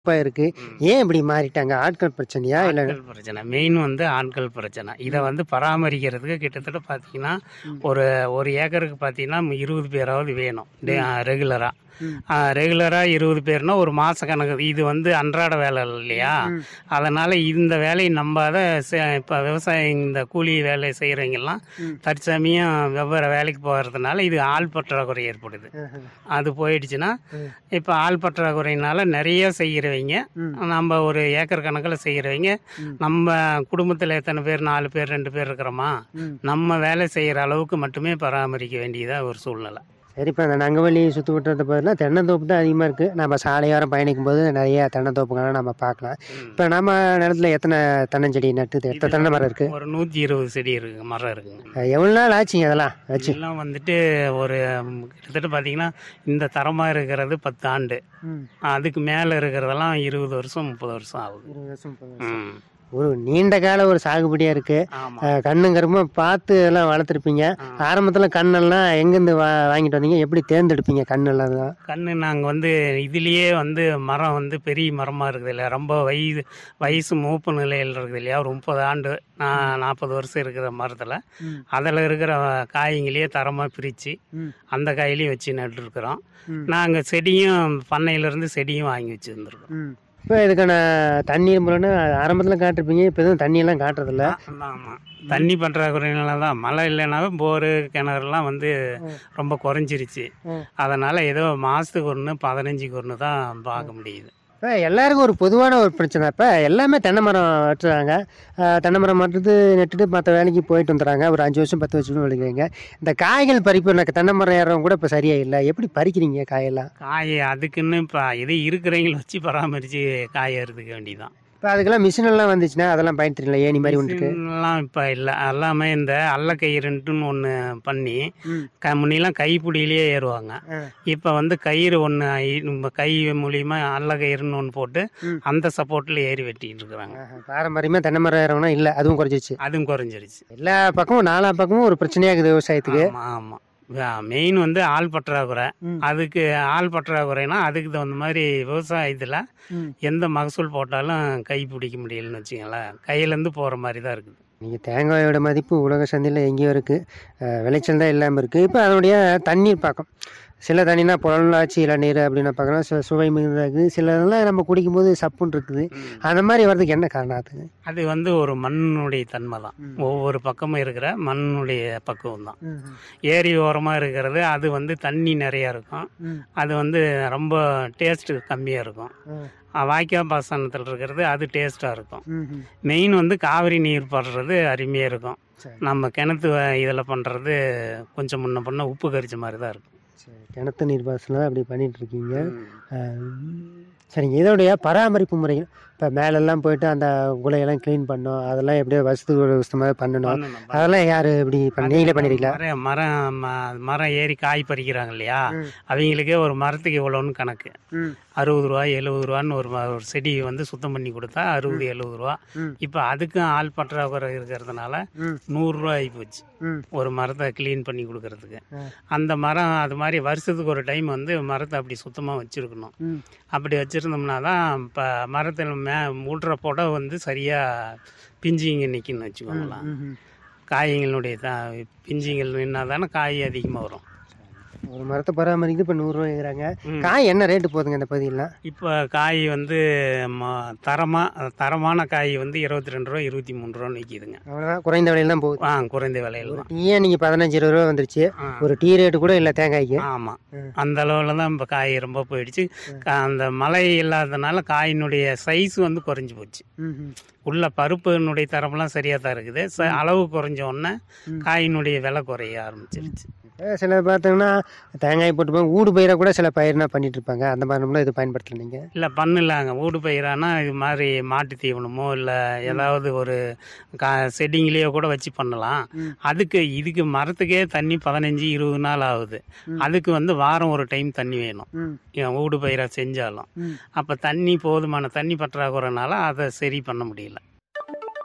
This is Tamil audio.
இப்ப இருக்கு ஏன் இப்படி மாறிட்டாங்க ஆட்கள் பிரச்சனையா இல்ல ஆட்கள் பிரச்சனை மெயின் வந்து ஆட்கள் பிரச்சனை இதை வந்து பராமரிக்கிறதுக்கு கிட்டத்தட்ட பார்த்தீங்கன்னா ஒரு ஒரு ஏக்கருக்கு பார்த்தீங்கன்னா இருபது பேராவது வேணும் ரெகுலராக ரெகுலராக இருபது பேர்னா ஒரு மாத கணக்கு இது வந்து அன்றாட வேலை இல்லையா அதனால் இந்த வேலையை நம்பாத இப்போ விவசாயம் இந்த கூலி வேலை செய்கிறவங்கெல்லாம் தற்சமயம் வெவ்வேறு வேலைக்கு போகிறதுனால இது ஆள் பற்றாக்குறை ஏற்படுது அது போயிடுச்சுன்னா இப்போ ஆள் பற்றாக்குறையினால நிறைய செய்கிறவங்க நம்ம ஒரு ஏக்கர் கணக்கில் செய்கிறவங்க நம்ம குடும்பத்தில் எத்தனை பேர் நாலு பேர் ரெண்டு பேர் இருக்கிறோமா நம்ம வேலை செய்கிற அளவுக்கு மட்டுமே பராமரிக்க வேண்டியதாக ஒரு சூழ்நிலை சரி இப்ப இந்த நங்கவள்ளி சுத்து வட்டத்தை பதிலாக தென்னந்தோப்பு தான் அதிகமா இருக்கு நம்ம சாலையோரம் பயணிக்கும் போது நிறைய தென்னந்தோப்புகளை நம்ம பார்க்கலாம் இப்ப நம்ம நிலத்துல எத்தனை தென்னஞ்செடி நட்டு எத்தனை தென்னை மரம் இருக்கு ஒரு நூற்றி இருபது செடி இருக்கு மரம் இருக்குங்க அஹ் எவ்வளவு நாள் ஆச்சுங்க அதெல்லாம் வச்சு எல்லாம் வந்துட்டு ஒரு ம், கிட்டத்தட்ட பார்த்தீங்கன்னா இந்த தரமாக இருக்கிறது பத்து ஆண்டு அதுக்கு மேலே இருக்கிறதெல்லாம் இருபது வருஷம் முப்பது வருஷம் ஆகுது ம் ஒரு நீண்ட கால ஒரு சாகுபடியா இருக்கு ஆமாம் அஹ் கண்ணும் கருமா பார்த்து எல்லாம் வளர்த்துருப்பீங்க ஆரம்பத்துல கண்ணெல்லாம் எங்கேருந்து வா வாங்கிட்டு வந்தீங்க எப்படி தேர்ந்தெடுப்பீங்க கண்ணெல்லாம் தான் கண்ணு நாங்கள் வந்து இதுலேயே வந்து மரம் வந்து பெரிய மரமாக இருக்குது இல்லையா ரொம்ப வயது வயசு மூப்பு நிலையில் இருக்குது இல்லையா ஒரு முப்பது ஆண்டு நான் நாற்பது வருஷம் இருக்கிற மரத்தில் அதில் இருக்கிற காய்களையே தரமாக பிரித்து அந்த காயிலையும் வச்சு நட்டுருக்குறோம் நாங்கள் செடியும் பண்ணையிலேருந்து செடியும் வாங்கி வச்சுருந்துருக்கோம் இப்போ இதுக்கான தண்ணீர் முறைன்னு ஆரம்பத்தில் காட்டிருப்பீங்க இப்போ எதுவும் தண்ணியெல்லாம் காட்டுறதில்ல ஆமாம் தண்ணி பற்றாக்குறையினால தான் மழை இல்லைனாலும் போரு கிணறுலாம் வந்து ரொம்ப குறைஞ்சிருச்சு அதனால் ஏதோ மாதத்துக்கு ஒன்று பதினஞ்சுக்கு ஒன்று தான் பார்க்க முடியுது இப்போ எல்லாருக்கும் ஒரு பொதுவான ஒரு பிரச்சனை இப்போ எல்லாமே தென்னை மரம் வெட்டுறாங்க அஹ் தென்னை மரம் நட்டுட்டு நட்டுட்டு மற்ற வேலைக்கு போயிட்டு வந்துடுறாங்க ஒரு அஞ்சு வருஷம் பத்து வருஷம் விளைக்கிறீங்க இந்த காய்கள் பறிப்பு எனக்கு தென்னை மரம் ஏறவங்க கூட இப்போ சரியா இல்லை எப்படி பறிக்கிறீங்க காயெல்லாம் காய் அதுக்குன்னு இப்போ இது இருக்கிறவங்கள வச்சு பராமரித்து காய அறுத்துக்க வேண்டியதான் இப்போ அதுக்கெல்லாம் மிஷின் எல்லாம் வந்துச்சுன்னா அதெல்லாம் பயன்படுத்தல ஏணி மாதிரி ஒன்றுக்கு எல்லாம் இப்போ இல்லை எல்லாமே இந்த அல்லக்கயிறுன்ட்டுன்னு ஒன்று பண்ணி க முன்னெல்லாம் கைப்பிடியிலேயே ஏறுவாங்க இப்போ வந்து கயிறு ஒன்று நம்ம கை மூலியமா அல்லக்கயிறுன்னு ஒன்று போட்டு அந்த சப்போர்ட்டில் ஏறி வெட்டிட்டு இருக்கிறாங்க பாரம்பரியமாக தென்னை மரம் ஏறவனா இல்லை அதுவும் குறைஞ்சிச்சு அதுவும் குறைஞ்சிருச்சு எல்லா பக்கமும் நாலா பக்கமும் ஒரு பிரச்சனையாகுது விவசாயத்துக்கு ஆமாம் ஆமாம் மெயின் வந்து ஆள் பற்றாக்குறை அதுக்கு ஆள் பற்றாக்குறைனா அதுக்கு தகுந்த மாதிரி விவசாயத்தில் எந்த மகசூல் போட்டாலும் கை பிடிக்க முடியலன்னு வச்சுங்களேன் கையிலேருந்து போகிற மாதிரி தான் இருக்குது நீங்கள் தேங்காயோட மதிப்பு உலக சந்தையில் எங்கேயோ இருக்குது விளைச்சல் தான் இல்லாமல் இருக்குது இப்போ அதனுடைய தண்ணீர் பாக்கம் சில தண்ணினா புலனாச்சி இளநீர் அப்படின்னு பார்க்கலாம் சில சுவை மிகுந்ததாக இருக்குது சிலதெல்லாம் நம்ம குடிக்கும்போது சப்புன்னு இருக்குது அந்த மாதிரி வர்றதுக்கு என்ன காரணம் அதுக்கு அது வந்து ஒரு மண்ணுடைய தன்மை தான் ஒவ்வொரு பக்கமும் இருக்கிற மண்ணுடைய பக்குவம் தான் ஏரி ஓரமாக இருக்கிறது அது வந்து தண்ணி நிறையா இருக்கும் அது வந்து ரொம்ப டேஸ்ட்டு கம்மியாக இருக்கும் அஹ் வாய்க்கால் பாசனத்தில் இருக்கிறது அது டேஸ்ட்டாக இருக்கும் மெயின் வந்து காவிரி நீர் படுறது அருமையாக இருக்கும் சரி. நம்ம கிணத்து இதில் பண்ணுறது கொஞ்சம் முன்ன பண்ண உப்பு கரிச்ச மாதிரி தான் இருக்கும் சரி கிணத்து நீர் பாசனம் அப்படி பண்ணிட்டு இருக்கீங்க அஹ், சரிங்க இதோடைய பராமரிப்பு முறைகள் இப்போ மேலெல்லாம் போயிட்டு அந்த குலையெல்லாம் க்ளீன் பண்ணோம் அதெல்லாம் எப்படியோ வருஷத்துக்கு ஒரு வருஷமாக பண்ணணும் பண்ணணும். அதெல்லாம் யார் இப்படி பண்ணி நீங்களே பண்ணிருக்கீங்களா மரம் மரம் ம- மரம் ஏறி காய் பறிக்கிறாங்க இல்லையா அவங்களுக்கே ஒரு மரத்துக்கு இவ்வளோன்னு கணக்கு அறுபது ரூபா எழுபது ரூபான்னு ஒரு ம- ஒரு செடி வந்து சுத்தம் பண்ணி கொடுத்தா அறுபது எழுபது ரூபா இப்போ அதுக்கும் ஆள் பற்றாக்குறை இருக்கிறதுனால நூறுரூவா ஆகி போச்சு ம். ஒரு மரத்தை க்ளீன் பண்ணி கொடுக்கறதுக்கு அந்த மரம் அது மாதிரி வருஷத்துக்கு ஒரு டைம் வந்து மரத்தை அப்படி சுத்தமாக வச்சுருக்கணும் அப்படி வச்சுருந்தோம்னா தான் இப்போ மரத்தில் மே மூடுற புடவை வந்து சரியாக பிஞ்சிங்க நிற்குன்னு வச்சுக்கோங்களேன் காய்களுடைய த பிஞ்சுங்கள் நின்னா தானே காய் அதிகமாக வரும் ஒரு மரத்தை பராமரிக்கிறது இப்போ நூறுரூவாங்கிறாங்க காய் என்ன ரேட்டு போகுதுங்க இந்த பகுதியெல்லாம் இப்போ காய் வந்து ம- தரமா தரமான காய் வந்து இருபத்தி ரெண்டு ரூபா இருபத்தி மூணு ரூபா நிற்கிதுங்க அவ்வளோதான் குறைந்த விலையில தான் போகுது ஆ குறைந்த விலையில தான் டீயே நீங்கள் பதினஞ்சு இருபது ரூபா வந்துருச்சு ஆ. ஒரு டீ ரேட்டு கூட இல்லை தேங்காய்க்கு ஆமாம் அந்த அளவில் தான் இப்போ காய் ரொம்ப போயிடுச்சு கா- அந்த மழை இல்லாதனால காயினுடைய சைஸ் வந்து குறைஞ்சி போச்சு உள்ள பருப்பினுடைய தரம்லாம் சரியாக தான் இருக்குது ச அளவு குறைஞ்ச உடனே காயினுடைய விலை குறைய ஆரம்பிச்சிருச்சு இப்போ சில பார்த்தீங்கன்னா தேங்காய் போட்டுப்பாங்க ஊடு பயிரை கூட சில பயிர்னா பண்ணிட்டு இருப்பாங்க அந்த மாதிரிலாம் இது பயன்படுத்தல நீங்கள் இல்லை பண்ணலாங்க ஊடு பயிரானா இது மாதிரி மாட்டு தீவனமோ இல்லை ஏதாவது ஒரு கா செடிங்களையோ கூட வச்சு பண்ணலாம் அதுக்கு இதுக்கு மரத்துக்கே தண்ணி பதினஞ்சு இருபது நாள் ஆகுது அதுக்கு வந்து வாரம் ஒரு டைம் தண்ணி வேணும் ஏன் ஊடு பயிராக செஞ்சாலும் அப்போ தண்ணி போதுமான தண்ணி பற்றாக்குறைனால அதை சரி பண்ண முடியல